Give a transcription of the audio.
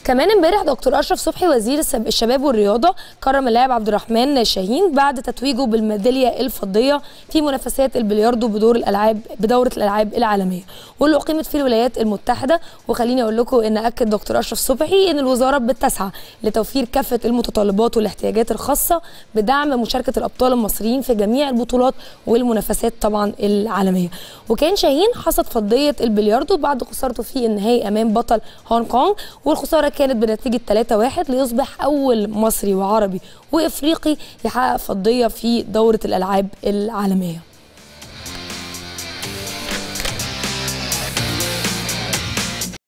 كمان امبارح دكتور اشرف صبحي وزير السب- الشباب والرياضه كرم اللاعب عبد الرحمن شاهين بعد تتويجه بالميداليه الفضيه في منافسات البلياردو بدور الالعاب بدوره الالعاب العالميه واللي اقيمت في الولايات المتحده وخليني اقول لكم ان اكد دكتور اشرف صبحي ان الوزاره بتسعى لتوفير كافه المتطلبات والاحتياجات الخاصه بدعم مشاركه الابطال المصريين في جميع البطولات والمنافسات طبعا العالميه وكان شاهين حصد فضيه البلياردو بعد خسارته في النهائي امام بطل هونج كونج والخساره كانت بنتيجه 3-1 ليصبح اول مصري وعربي وافريقي يحقق فضيه في دوره الالعاب العالميه